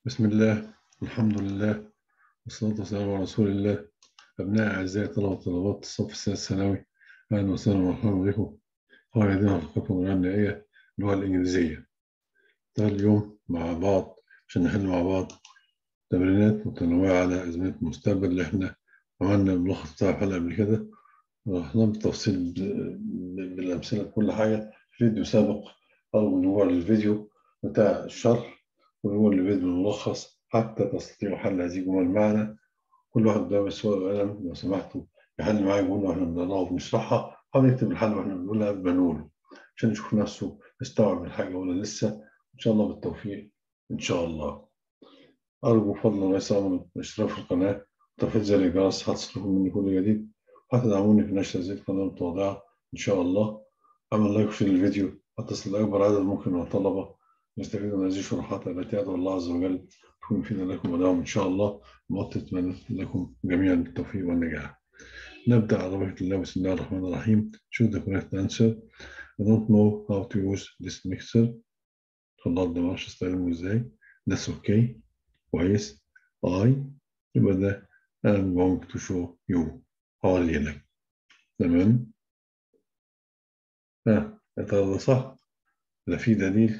بسم الله الحمد لله والصلاة والسلام على رسول الله أبناء أعزائي طلبة وطلبات الصف السادس الثانوي أهلا وسهلا ومرحبا بكم قاعدين حلقتنا الغنائية اللغة الإنجليزية ده اليوم مع بعض عشان نحل مع بعض تمرينات متنوعة على أزمنة المستقبل اللي إحنا عملنا الملخص بتاع الحلقة قبل كده رحنا بالتفصيل بالأمثلة بكل حاجة فيديو سابق أو نور الفيديو بتاع الشرح ونور الفيديو الملخص حتى تستطيعوا حل هذه الجمل معنا كل واحد قدام السؤال والقلم لو سمحتوا يحل معايا جملة واحنا بنقراها وبنشرحها أو يكتب الحل واحنا بنقولها قبل ما نقوله عشان يشوف نفسه يستوعب الحاجة ولا لسه إن شاء الله بالتوفيق إن شاء الله أرجو فضلا وليس أمرا الاشتراك في القناة وتفعيل زر الجرس حتى تصرفوا مني كل جديد وهتدعموني في نشر هذه القناة المتواضعة إن شاء الله أعمل لايك في الفيديو حتى تصل لأكبر عدد ممكن من الطلبة يستفيدوا من هذه الشروحات التي أدعو الله عز وجل تكون فينا لكم ولهم إن شاء الله وأتمنى لكم جميعا التوفيق والنجاح. نبدأ على بركة الله بسم الله الرحمن الرحيم. Choose the correct answer. I don't know how to use this mixer. طلاب ده معرفش استخدمه ازاي. That's okay. كويس. I يبقى ده I'm going to show you. هوري لك. تمام؟ ها يا ترى ده صح؟ لا في دليل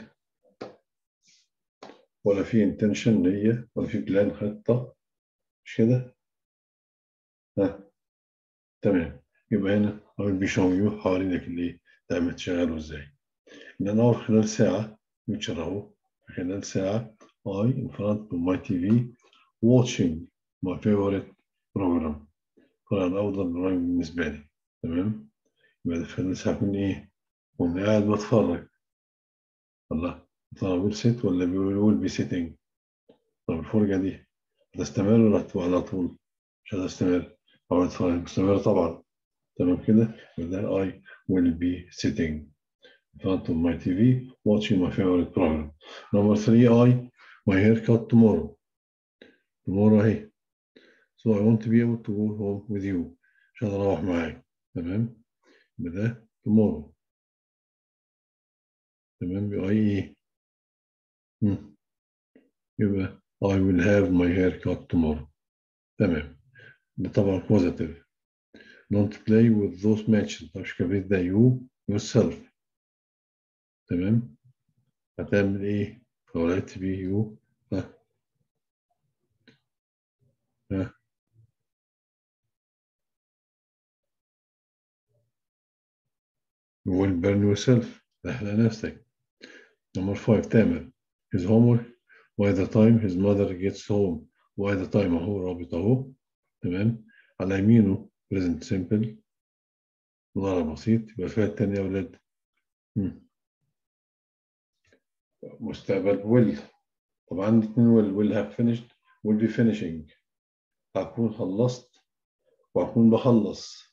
ولا في انتنشن نية ولا في بلان خطة مش كده؟ ها تمام يبقى هنا أول بيشون يو حوالين لك اللي تعمل تشغله ازاي إن أنا أقعد خلال ساعة فيتشر أهو خلال ساعة I in front of my TV watching my favorite program طبعا أفضل برنامج بالنسبة لي تمام يبقى خلال ساعة أكون إيه؟ وأنا قاعد بتفرج الله طب ويل سيت ولا ويل بي سيتنج طب الفرجة دي هتستمر ولا على طول؟ مش هتستمر أو هتستمر طبعا تمام كده ده I will be sitting in front of my TV watching my favorite program number three I my haircut tomorrow tomorrow اهي so I want to be able to go home with you عشان أروح معاك تمام يبقى ده tomorrow تمام يبقى ايه يبقى I will have my hair cut tomorrow تمام ده طبعا positive don't play with those matches مش كبريت ده you yourself تمام هتعمل ايه لو لقيت بيه you ها ها you will burn yourself تحرق نفسك number five تامر his homework by the time his mother gets home by the time اهو رابط اهو تمام على يمينه present simple مضارع بسيط يبقى الفعل التاني يا ولاد مستقبل will طبعا عندي اتنين will will have finished will be finishing هكون خلصت وهكون بخلص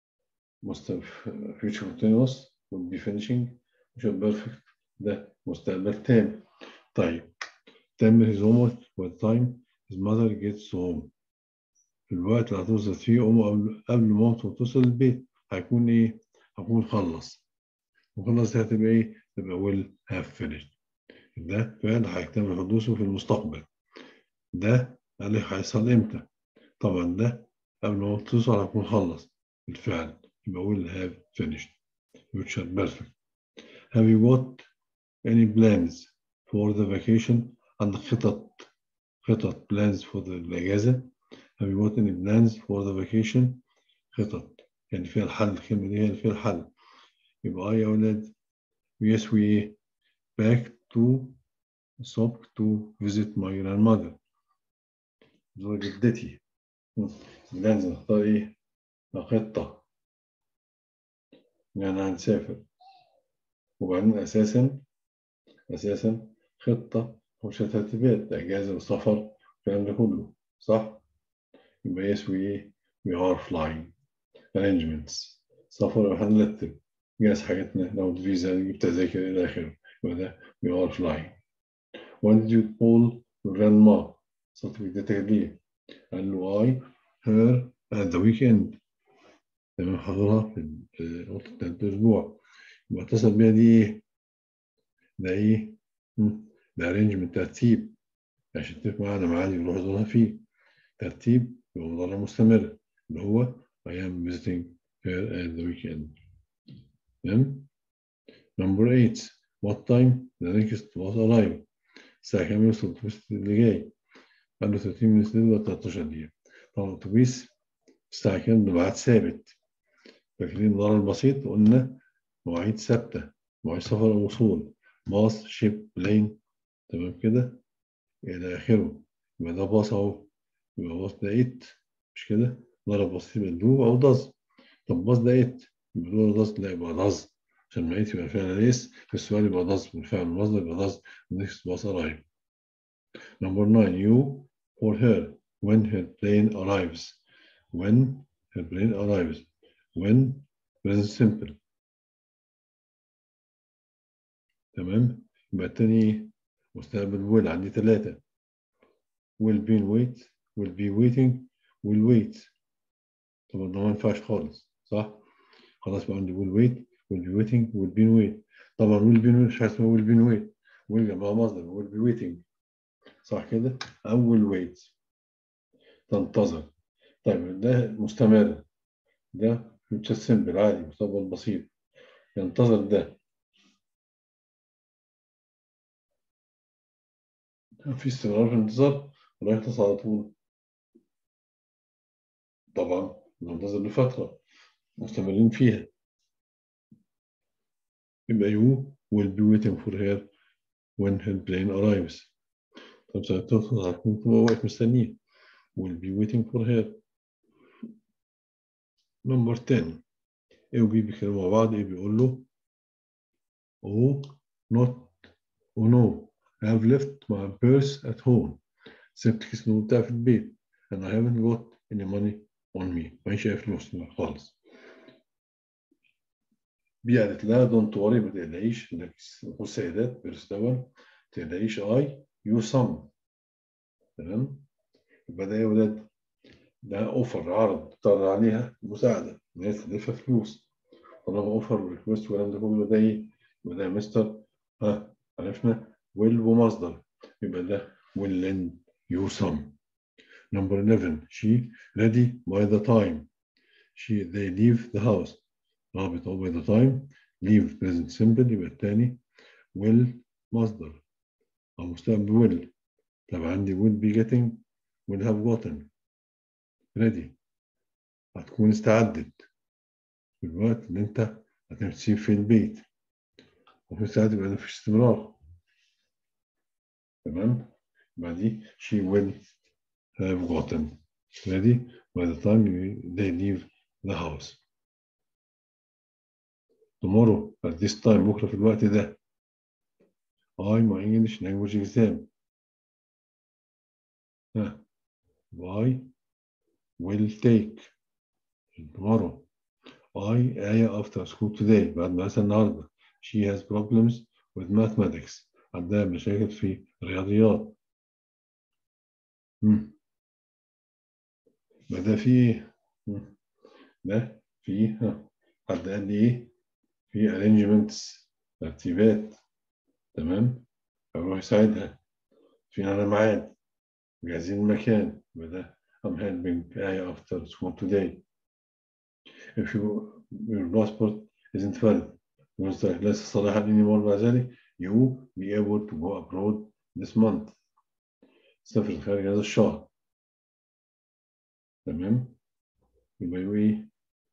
future continuous will be finishing future perfect ده مستقبل تام طيب تعمل his homework by the time his mother gets home في الوقت اللي هتوصل فيه أمه قبل قبل مامته توصل البيت هيكون إيه؟ هكون خلص وخلص دي هتبقى إيه؟ تبقى will have finished ده فعل هيكتمل حدوثه في المستقبل ده قال لي هيحصل إمتى؟ طبعا ده قبل ما توصل هكون خلص الفعل يبقى will have finished future perfect have you got any plans for the vacation عندك خطط خطط plans for the الأجازة have you got any plans for the vacation خطط يعني فيها الحل الكلمة دي هي اللي فيها الحل يبقى يا أولاد yes we back to صبح to visit my grandmother زوج جدتي لازم نختار ايه خطة يعني هنسافر وبعدين أساسا أساسا خطة مش ترتيبات أجازة وسفر الكلام ده كله صح؟ يبقى yes we we are flying arrangements سفر هنرتب جهز حاجاتنا لو فيزا نجيب تذاكر إلى آخره يبقى ده we are flying when did you call grandma صوت جدتك ليه؟ قال له I her at the weekend تمام حضرها في وقت بتاعت الأسبوع يبقى اتصل بيها دي إيه؟ ده إيه؟ ده arrangement ترتيب عشان تتفق معانا معادي يروح يزورها فيه ترتيب يبقى مضارع مستمر اللي هو I am visiting her at the weekend تمام number 8 what time the next was arrive الساعة كام يوصل الأتوبيس اللي جاي قال له 30 minutes ولا 13 دقيقة طبعا الأتوبيس الساعة كام بميعاد ثابت فاكرين الضرر البسيط قلنا مواعيد ثابتة مواعيد سفر ووصول باص شيب بلين تمام كده إلى آخره يبقى ده باص أهو يبقى باص ده إت مش كده ضرب بسيط يبقى دو أو داز طب باص ده إت يبقى دو أو داز لا يبقى داز عشان ما إت يبقى فعلا ليس في السؤال يبقى داز بالفعل المصدر يبقى داز next باص arrive number nine you for her when her plane arrives when her plane arrives when present simple تمام يبقى التاني مستقبل will عندي ثلاثة will be wait will be waiting will wait طبعا ده ما ينفعش خالص صح خلاص بقى عندي will wait will be waiting will be wait طبعا will be wait مش حاجة اسمها will be wait will جنبها مصدر will be waiting صح كده أو will wait تنتظر طيب ده مستمر ده future simple عادي مستقبل بسيط ينتظر ده في استمرار في الانتظار ولا يخلص على طول طبعا ننتظر لفترة مستمرين فيها يبقى you will be waiting for her when her plane arrives طب ساعتها هتكون تبقى واقف مستنيه will be waiting for her نمبر 10 A و B بيتكلموا مع بعض A بيقول له Oh not oh no I have left my purse at home سبت كيس النوم بتاعي في البيت and I haven't got any money on me معيش أي فلوس خالص بي قالت لها don't worry ما تقلقيش انك والسيدات بيرس دون ما تقلقيش I you some تمام يبقى ده يا ولاد ده اوفر عرض تعرض عليها مساعده ان هي تدفع فلوس طالما اوفر وريكوست والكلام ده كله ده ايه؟ يبقى ده مستر ها عرفنا ويل ومصدر يبقى ده will lend you some number 11 she ready by the time she they leave the house رابط أو by the time leave present simple يبقى الثاني will مصدر أو مستقبل will طب عندي will be getting will have gotten ready هتكون استعدت في الوقت اللي انت هتسيب في البيت وفي استعدت يبقى مفيش استمرار تمام يبقى دي she will have gotten ready by the time they leave the house tomorrow at this time بكرة في الوقت ده I my English language exam ها I will take tomorrow I آية after school today بعد مدرسة النهاردة she has problems with mathematics عندها مشاكل في الرياضيات مم. ما ده فيه ده فيه ها. حد قال لي ايه في arrangements ترتيبات تمام اروح اساعدها في على ميعاد جاهزين المكان وده I'm helping آية after school today if you, your passport isn't valid مصدر ليس صالحا anymore بعد ذلك you be able to go abroad this month سافر خارج هذا الشهر تمام يبقى ايه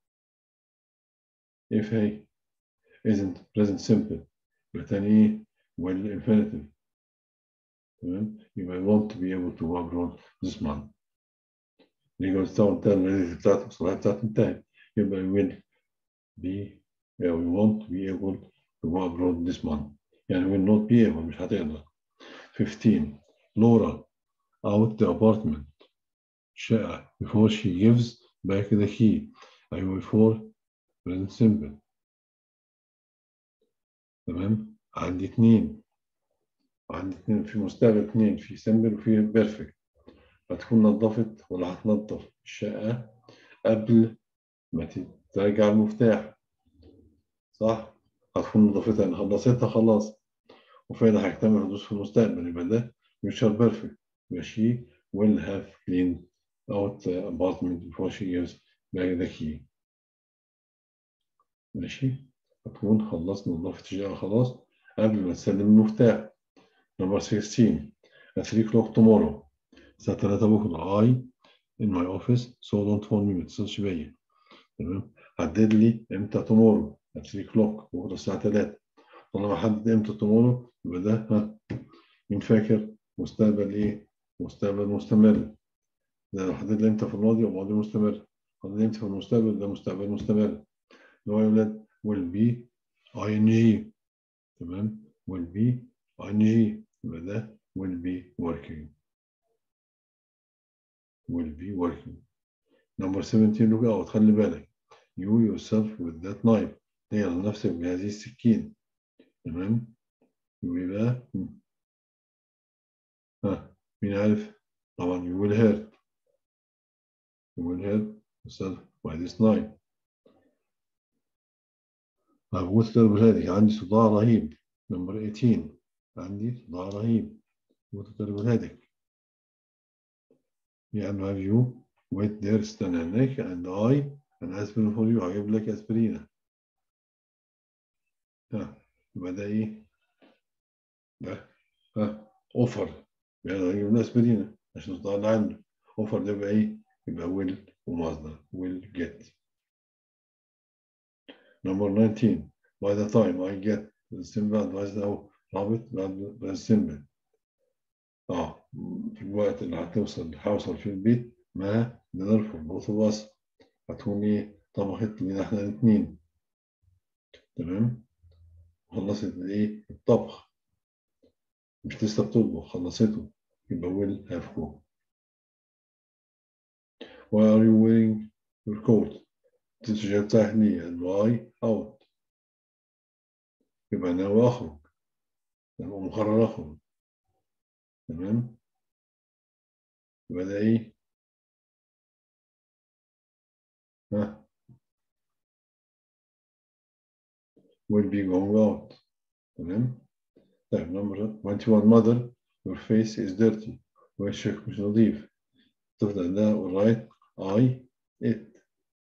if هي isn't present simple يبقى تاني ايه well infinitive تمام يبقى I want to be able to go abroad this month نيجي نستوعب انتهى الريليز بتاعته الصلاحية بتاعته انتهت يبقى I will be yeah, we want to be able to go abroad this month يعني will not be able مش هتقدر 15 Laura out the apartment شقة before she gives back the key أيوة before present simple تمام عندي اتنين عندي اتنين في مستقبل اتنين في simple وفي perfect هتكون نظفت ولا هتنظف الشقة قبل ما ترجع المفتاح صح هتكون نظفتها يعني خلصتها خلاص وفعلا هيكتمل حدوث في المستقبل يبقى ده future perfect يبقى she will have cleaned out the apartment before she gives back the key ماشي هتكون خلصنا نظافة الشقة خلاص قبل ما تسلم المفتاح نمبر 16 at 3 o'clock tomorrow الساعة 3 بكرة I in my office so don't phone me ما تتصلش بيا تمام حدد لي امتى tomorrow at 3 o'clock بكرة الساعة 3 طالما حدد امتى tomorrow يبقى ده ها مين فاكر مستقبل ايه؟ مستقبل مستمر ده لو حدد لي امتى في الماضي يبقى ماضي مستمر حدد لي امتى في المستقبل ده مستقبل مستمر اللي هو يا ولاد will be ing تمام will be ing يبقى ده will be working will be working number 17 look out خلي بالك you yourself with that knife تغير نفسك بهذه السكين تمام يبقى ها مين عارف طبعا you will hurt you will hurt yourself by this knife طيب قلت لك عندي صداع رهيب نمبر 18 عندي صداع رهيب قلت لك يعني have you wait there استنى هناك and I an aspirin for you هجيب لك اسبرينة ها يبقى ده ايه؟ ده ها اوفر يعني هجيب له اسبرينة عشان الصداع اللي عنده اوفر ده يبقى ايه؟ يبقى will ومصدر will get Number 19 by the time I get the symbol advised أو رابط بعد السيمبل اه في الوقت اللي هتوصل هوصل في البيت ما نرفض both of us هتكون ايه طبخت لنا احنا الاثنين تمام خلصت الايه الطبخ مش لسه بتطبخ خلصته يبقى will have cooked Why are you wearing your coat? تتجه تحني and why out يبقى أنا أخرج يبقى مقرر أخرج تمام يبقى ده إيه ها will be going out تمام طيب نمبر 21 mother your face is dirty وشك مش نظيف تفضل ده right I it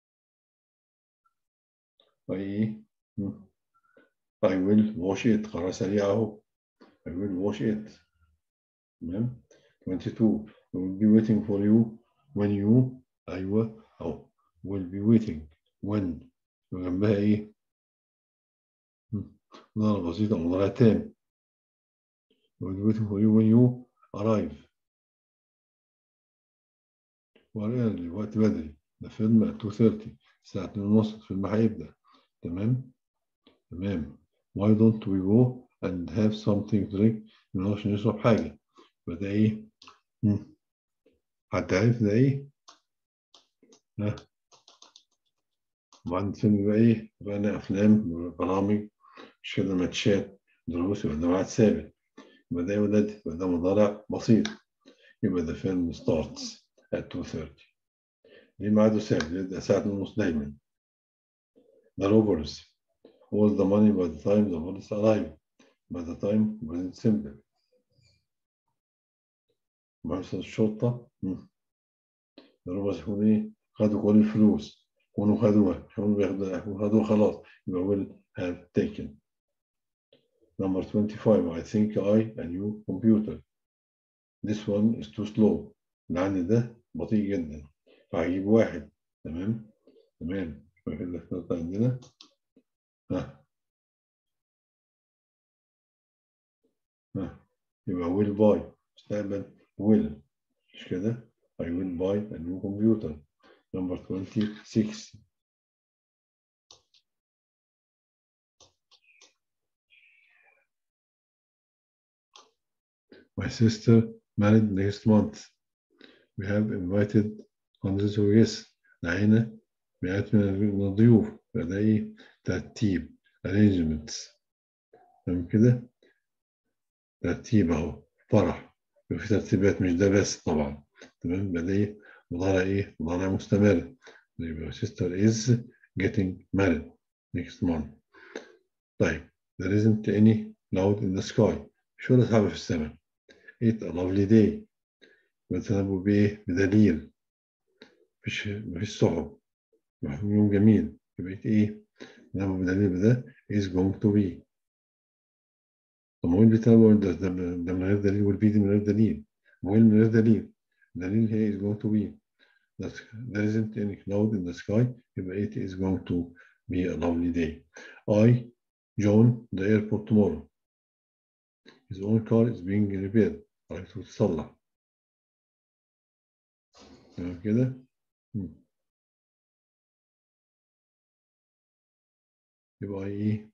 I I will wash it قرار سريع اهو I will wash it تمام 22 I will be waiting for you when you أيوة أو will be waiting when وجنبها إيه؟ مضارع بسيطة مضارع تام will be waiting for you when you arrive early وقت بدري ده فيلم at 2:30 الساعة 2 ونص الفيلم هيبدأ تمام تمام why don't we go and have something to drink نروح نشرب حاجة فده ايه حد عارف ده ايه ها وبعد الفيلم بقى ايه بقى افلام برامج مش كده ماتشات دروس يبقى ده ميعاد ثابت يبقى ده ولاد يبقى ده مضارع بسيط يبقى ده فيلم starts at 2:30 ليه ميعاده ثابت يبقى ساعة ونص دايما the robbers all the money by the time the police arrive by the time present simple مؤسسة الشرطة the robbers يكونوا ايه خدوا كل الفلوس يكونوا خدوها يكونوا بياخدوا خدوها خلاص يبقى will have taken number 25 I think I a new computer this one is too slow اللي عندي ده بطيء جدا فهجيب واحد تمام تمام اللي عندنا ها ها يبقى will buy مستقبل will مش كده I will buy a new computer number 26 My sister married next month. We have invited hundreds of guests. دعينا مئات من الضيوف فده ايه ترتيب arrangements تمام كده ترتيب اهو فرح في ترتيبات مش ده بس طبعا تمام يبقى ده ايه مضارع ايه مضارع مستمر يبقى sister is getting married next month طيب there isn't any cloud in the sky مش ولا سحابة في السماء it's a lovely day بتنبؤ بإيه؟ بدليل مفيش مفيش سحب يوم جميل يبقى إيه؟ تنبؤ بدليل بده is going to be طب ما هو بيتنبؤ ده, ده, ده من غير دليل والبي دي من غير دليل ما هو من غير دليل دليل هي is going to be that there isn't any cloud in the sky يبقى it is going to be a lovely day I join the airport tomorrow his own car is being repaired عايزه تتصلح تمام كده يبقى ايه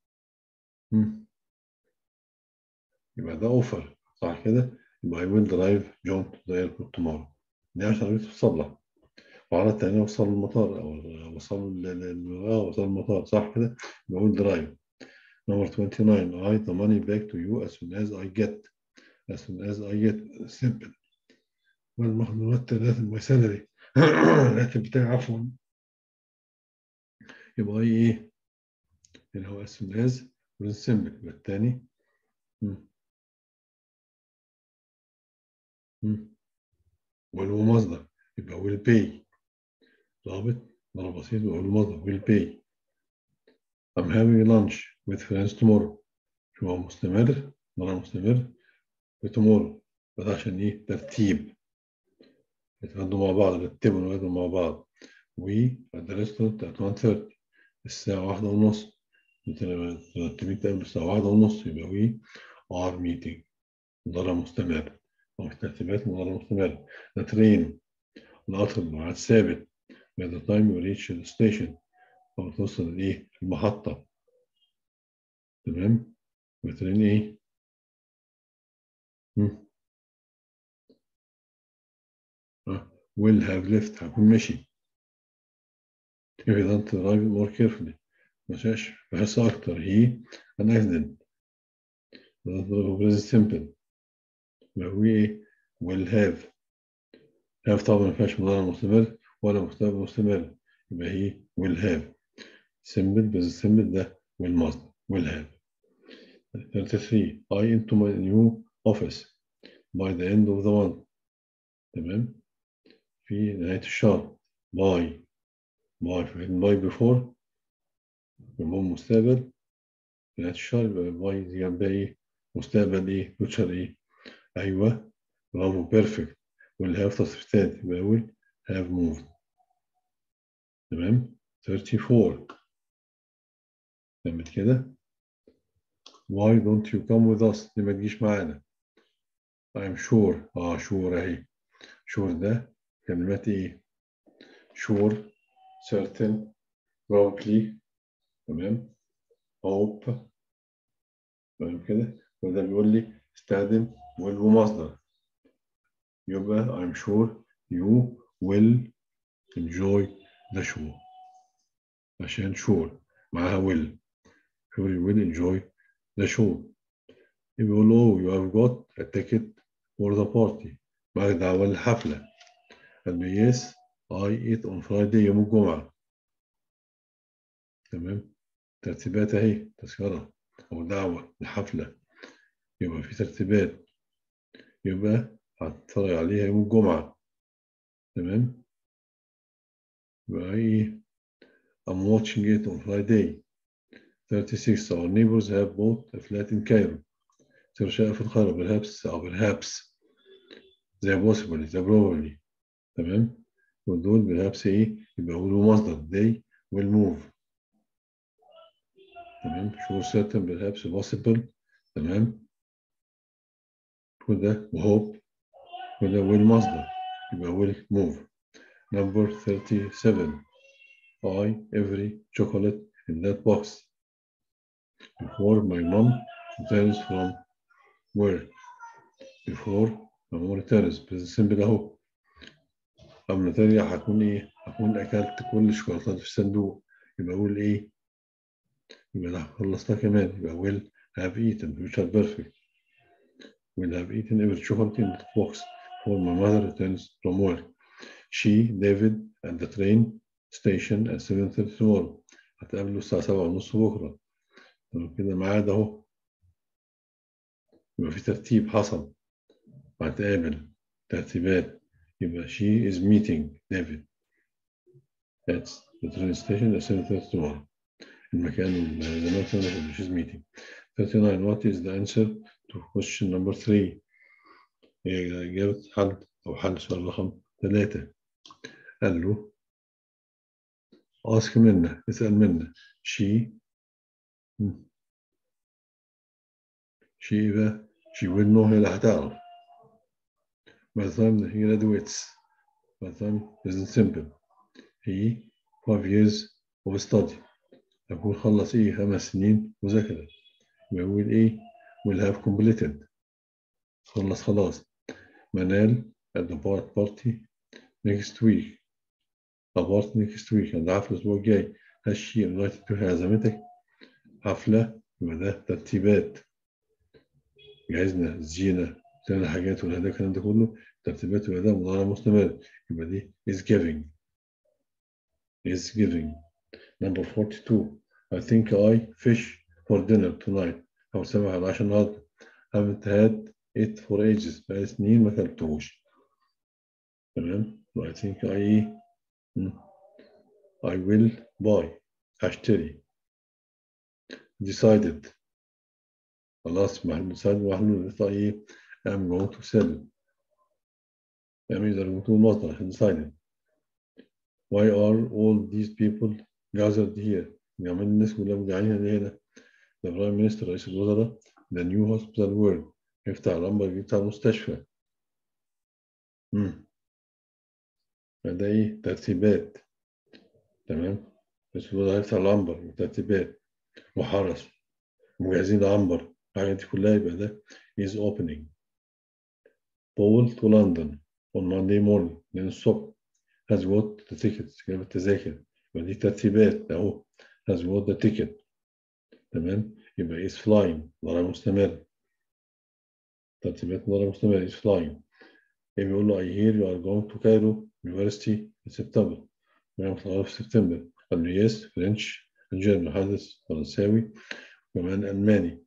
يبقى ده اوفر صح كده يبقى I will drive John to the airport tomorrow دي عشان عرفت تصلح وعلى التاني وصل المطار او وصل اه وصل المطار صح كده يبقى will drive number 29 I the money back to you as soon as I get as soon as I get simple والمخدرات ثلاثة my salary الراتب بتاعي عفوا يبقى ايه اللي هو as soon as simple يبقى التاني والهو مصدر يبقى will pay ضابط ضرب بسيط وأقول مصدر will pay I'm having lunch with friends tomorrow شو هو مستمر ضرب مستمر وتمور بس عشان ايه ترتيب يتغدوا مع بعض رتبوا نغدوا مع بعض و at the restaurant at 1:30 الساعة واحدة ونص مرتبين تقابلوا الساعة واحدة ونص يبقى وي are meeting مضارع مستمر أو ترتيبات مضارع مستمر the train القطر ميعاد ثابت by the time you reach the station أو توصل لإيه المحطة تمام الترين إيه will have left هكون ماشي if you don't drive more carefully مشاش بحس أكتر he an accident present simple هو إيه will have have طبعا ما فيهاش مضارع مستمر ولا مستقبل مستمر يبقى هي will have simple بس simple ده will must will have 33 I into my new office by the end of the month تمام في نهاية الشهر by by فين by before يبقى مستقبل في نهاية الشهر يبقى by دي جنبها ايه مستقبل ايه future ايه ايوه برافو بيرفكت will have تصريفات يبقى will have moved تمام 34 تمت كده why don't you come with us ليه ما تجيش معانا I'm sure اه sure اهي sure ده كلمات ايه sure certain probably تمام hope تمام كده وده بيقول لي استخدم will ومصدر يبقى I'm sure you will enjoy the show عشان sure معاها will sure you will enjoy the show يقول له you have got a ticket for the party معك دعوة للحفلة قال له yes I eat on Friday يوم الجمعة تمام ترتيبات اهي تذكرة أو دعوة للحفلة يبقى في ترتيبات يبقى هتتفرج عليها يوم الجمعة تمام يبقى ايه I'm watching it on Friday 36 Our neighbors have bought a flat in Cairo صار شقة في القاهرة perhaps أو perhaps زي possibly زي probably تمام ودول perhaps إيه يبقى يقولوا مصدر they will move تمام sure certain perhaps possible تمام وده hope وده will مصدر يبقى will move number 37 buy every chocolate in that box before my mom returns from work before my mom returns بس simple اهو قبل ما ترجع هكون ايه هكون اكلت كل الشوكولاتات في الصندوق يبقى اقول ايه يبقى ده خلصتها كمان يبقى will have eaten future perfect will have eaten every chocolate in the box before my mother returns from work she David at the train station at 7:30 tomorrow هتقابله الساعة سبعة ونص بكرة تمام كده ميعاد اهو يبقى في ترتيب حصل هتقابل ترتيبات يبقى she is meeting David at the train station at 7:30 tomorrow المكان اللي زمان she's meeting 39 what is the answer to question number 3 هي إجابة حل أو حل سؤال رقم ثلاثة قال له ask منا اسأل منا she she بقى she will know هي اللي هتعرف by the time he graduates by the time present simple he five years of study يكون خلص ايه خمس سنين مذاكرة يقول ايه will have completed خلص خلاص منال at the party next week about next week عند حفلة الأسبوع الجاي هالشيء invited to عزمتك حفلة يبقى ده ترتيبات جهزنا الزينة بتعمل حاجات والهدايا الكلام ده كله ترتيبات وأداء مضارع مستمر يبقى دي is giving is giving number 42 I think I fish for dinner tonight أو سمك على العشاء النهاردة haven't had it for ages بقالي سنين ما كلتهوش تمام I think I I will buy هشتري decided خلاص محلول decided محلول ايه I'm going to sell I'm either going to مصدر decided why are all these people gathered here جميع الناس كلها مجمعين هنا the prime minister رئيس الوزراء the new hospital world يفتح الأمر بتاع المستشفى امم ده ايه ترتيبات تمام بس هو هيفتح العنبر ترتيبات وحرس مجهزين العنبر الحاجات دي كلها يبقى ده is opening Paul to London on Monday morning من الصبح has got the tickets جاب التذاكر يبقى دي ترتيبات اهو has got the ticket تمام يبقى is flying ضرر مستمر ترتيبات ضرر مستمر is flying بيقول له I hear you are going to Cairo University in September في سبتمبر قال له yes French and German حدث فرنساوي وكمان ألماني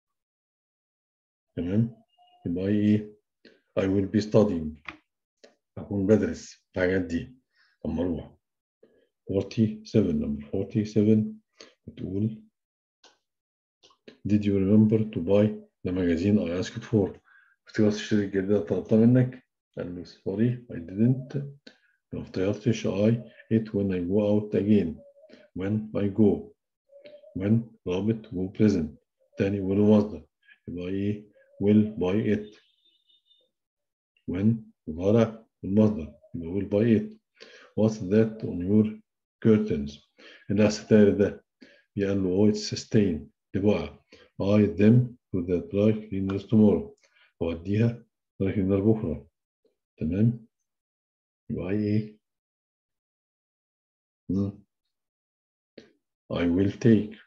تمام يبقى ايه I will be studying هكون بدرس الحاجات دي لما اروح 47 number 47 بتقول Did you remember to buy the magazine I asked for؟ افتكرت تشتري الجريدة اللي طلبتها منك؟ قال له sorry I didn't ما افتكرتش I it when I go out again when I go when رابط go present تاني will مصدر يبقى ايه will buy it when مضارع المصدر يبقى will buy it what's that on your curtains اللي الستاير ده قال له oh it's stain دي بقع I them to the dry cleaners tomorrow وأديها dry cleaner بكرة تمام يبقى ايه I will take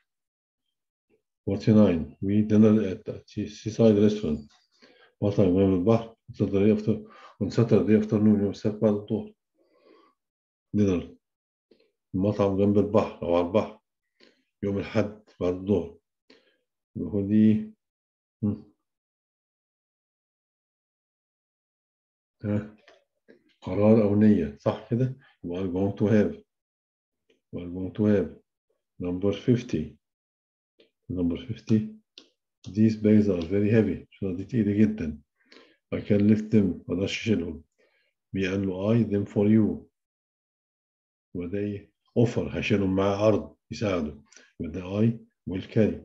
49 we dinner at a seaside restaurant مطعم أمام البحر Saturday after on Saturday afternoon يوم السبت بعد الظهر dinner المطعم جنب البحر أو على البحر يوم الأحد بعد الظهر هو دي ها قرار أو نية صح كده يبقى I'm going to have I'm going to have number 50 number 50 these bags are very heavy شنطة دي تقيلة جدا I can lift them ما اقدرش اشيلهم بيقال له I them for you وده ايه اوفر هشيلهم معاه عرض يساعده وده I will carry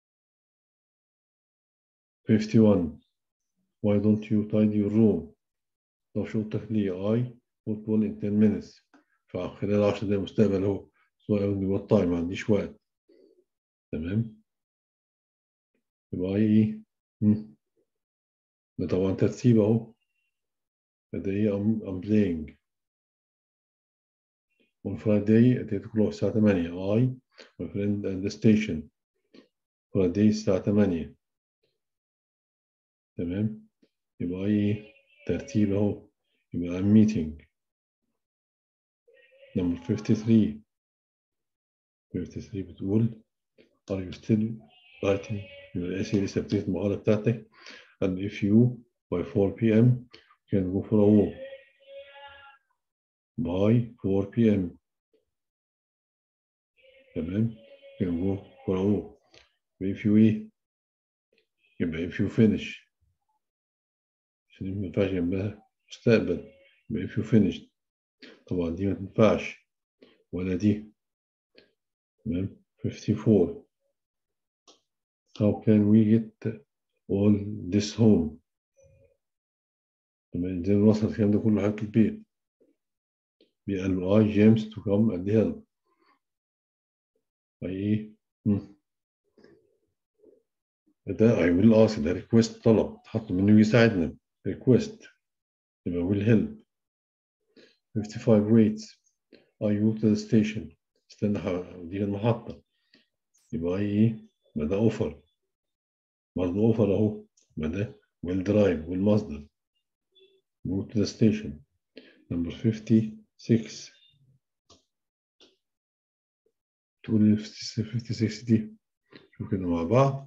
51 why don't you tidy your room طب شو اوضتك ليه I football in 10 minutes فخلال 10 دقايق مستقبل اهو so I only got time ما عنديش وقت تمام يبقى ايه ده طبعا ترتيب اهو ده ايه I'm, I'm playing on Friday at 8 o'clock الساعة 8 I my friend at the station Friday الساعة 8 تمام يبقى ايه ترتيب اهو يبقى I'm meeting number 53 53 بتقول are you still writing your essay لسه بتكتب المقالة بتاعتك and if you by 4 p.m. can go for a walk by 4 p.m. تمام can go for a walk if you eat يبقى if you finish عشان ما ينفعش جنبها مستقبل يبقى if you finished طبعا دي ما تنفعش ولا دي تمام 54 how can we get all this home تمام ازاي نوصل الكلام ده كله لحد البيت قال له I James to come and help ايه ده I will ask ده request طلب تحط منه يساعدنا request يبقى will help 55 wait I go to the station استنى دي المحطة يبقى ايه يبقى ده اوفر برضه اوفر اهو يبقى ده will drive والمصدر go to the station number 56 تقول 56 دي شوف كده مع بعض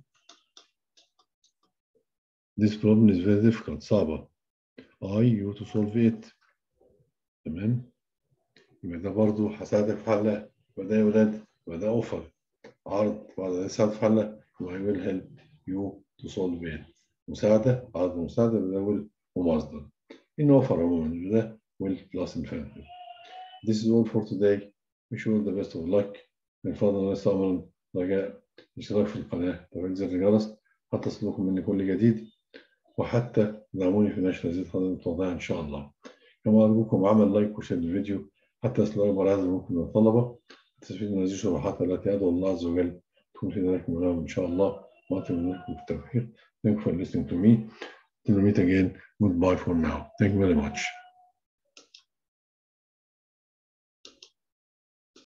This problem is very difficult صعبة I you to solve it تمام يبقى ده برضه هساعدك في حلها يبقى ده يا ولاد يبقى ده اوفر عرض بعد ده يساعد في حلها يبقى I will help you to solve it مساعدة عرض مساعدة ده will ومصدر إن اوفر عموما ده will plus infinitive This is all for today wish you all the best of luck من فضل وليس أمرا رجاء الاشتراك في القناة وتفعيل زر الجرس حتى يصلكم مني كل جديد وحتى دعموني في نشر هذه القناة إن شاء الله كما أرجوكم عمل لايك وشير الفيديو حتى يصل أكبر عدد ممكن من الطلبة تستفيد من هذه الشروحات التي أدعو الله عز وجل تكون في ذلك منهم إن شاء الله وأطلب منكم التوفيق Thank you for listening to me. Till we meet again. Goodbye for now. Thank you very much.